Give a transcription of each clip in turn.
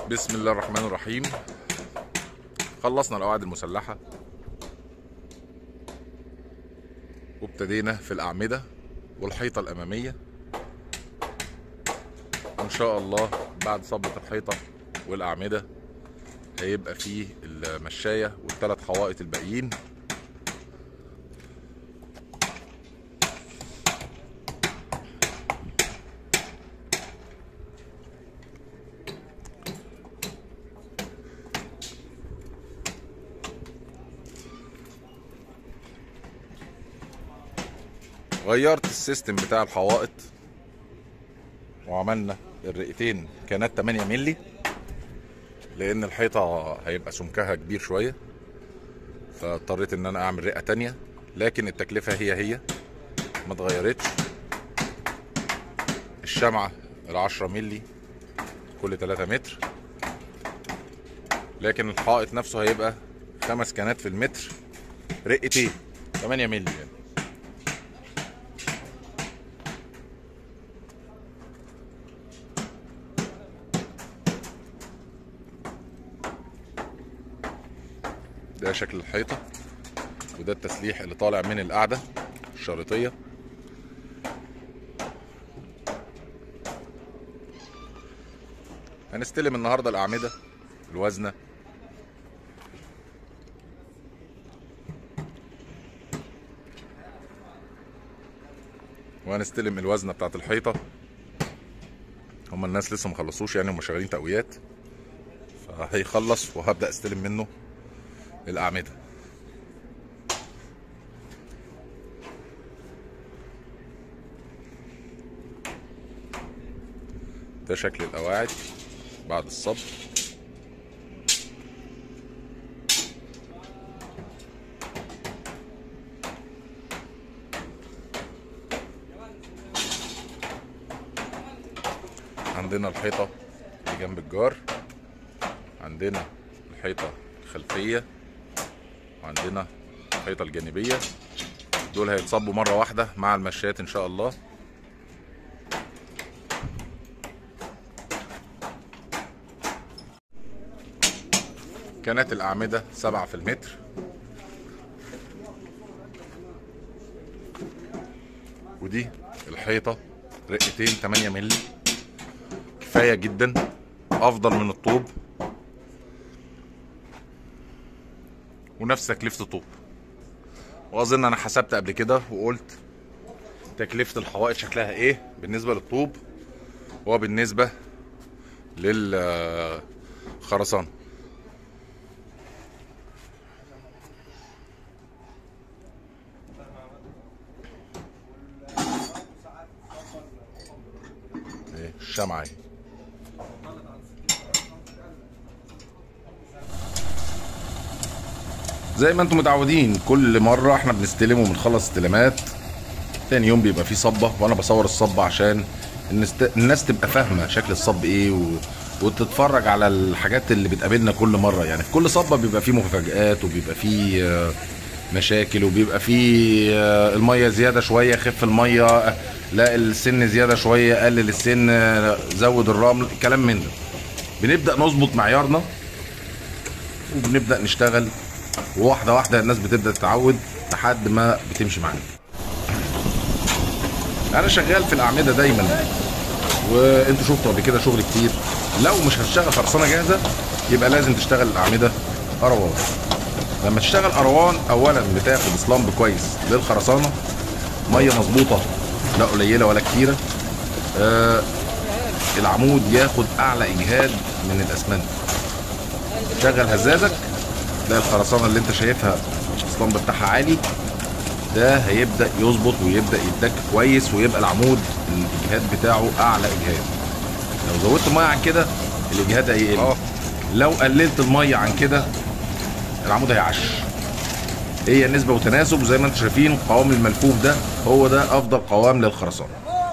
بسم الله الرحمن الرحيم خلصنا القواعد المسلحة وابتدينا في الأعمدة والحيطة الأمامية وإن شاء الله بعد صبة الحيطة والأعمدة هيبقى فيه المشاية والثلاث حوائط الباقيين غيرت السيستم بتاع الحوائط وعملنا الرئتين كانت 8 مللي لان الحيطه هيبقى سمكها كبير شويه فاضطريت ان انا اعمل رئه تانية لكن التكلفه هي هي ما اتغيرتش الشمعه ال 10 مللي كل 3 متر لكن الحائط نفسه هيبقى خمس كانات في المتر رئتين 8 مللي يعني. ده شكل الحيطة وده التسليح اللي طالع من القاعدة الشريطية هنستلم النهاردة الأعمدة الوزنة وهنستلم الوزنة بتاعت الحيطة هما الناس لسه مخلصوش يعني هما شغالين تقويات فهيخلص وهبدأ استلم منه الأعمدة ده شكل القواعد بعد الصب عندنا الحيطة اللي جنب الجار عندنا الحيطة الخلفية وعندنا الحيطة الجانبية دول هيتصبوا مرة واحدة مع المشايات إن شاء الله كانت الأعمدة سبعة في المتر ودي الحيطة رقتين 8 مللي كفاية جدا أفضل من الطوب ونفس تكلفة الطوب واظن انا حسبت قبل كده وقلت تكلفة الحوائط شكلها ايه بالنسبة للطوب وبالنسبة للخرسانة ايه الشمعة اهي زي ما انتم متعودين كل مره احنا بنستلم وبنخلص استلامات تاني يوم بيبقى فيه صبه وانا بصور الصبه عشان النست... الناس تبقى فاهمه شكل الصب ايه و... وتتفرج على الحاجات اللي بتقابلنا كل مره يعني في كل صبه بيبقى فيه مفاجآت وبيبقى فيه آه، مشاكل وبيبقى فيه آه، الميه زياده شويه خف الميه آه، لا السن زياده شويه قلل السن آه، زود الرمل كلام من ده بنبدا نظبط معيارنا وبنبدا نشتغل وواحده واحده الناس بتبدا تتعود لحد ما بتمشي معانا انا شغال في الاعمده دايما وانتوا شفتوا قبل كده شغل كتير لو مش هتشتغل خرسانه جاهزه يبقى لازم تشتغل الاعمده اروان لما تشتغل اروان اولا بتاخد اسلامب كويس للخرسانه ميه مظبوطه لا قليله ولا كتيره آه العمود ياخد اعلى اجهاد من الاسمنت شغل هزازك تلاقي الخرسانه اللي انت شايفها الاسطمب بتاعها عالي ده هيبدا يظبط ويبدا يتدك كويس ويبقى العمود الاجهاد بتاعه اعلى اجهاد لو زودت ميه عن كده الاجهاد هيقل لو قللت الميه عن كده العمود هيعش هي نسبة وتناسب وزي ما انتم شايفين قوام الملفوف ده هو ده افضل قوام للخرسانة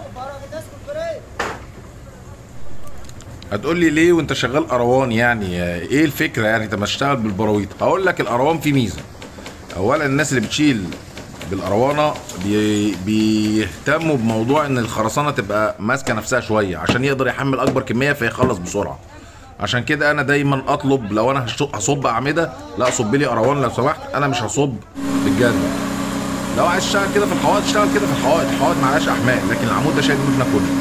هتقول لي ليه وانت شغال اروان يعني ايه الفكره يعني انت ما تشتغل بالبراويط هقول لك الاروان فيه ميزه اولا الناس اللي بتشيل بالاروانه بي... بيهتموا بموضوع ان الخرسانه تبقى ماسكه نفسها شويه عشان يقدر يحمل اكبر كميه فيخلص بسرعه عشان كده انا دايما اطلب لو انا هش- هصب اعمده لا صب لي اروان لو سمحت انا مش هصب بالجزمه لو عايز تشتغل كده في الحوائط اشتغل كده في الحوائط الحوائط معلهاش احمال لكن العمود ده شايل المبنى كله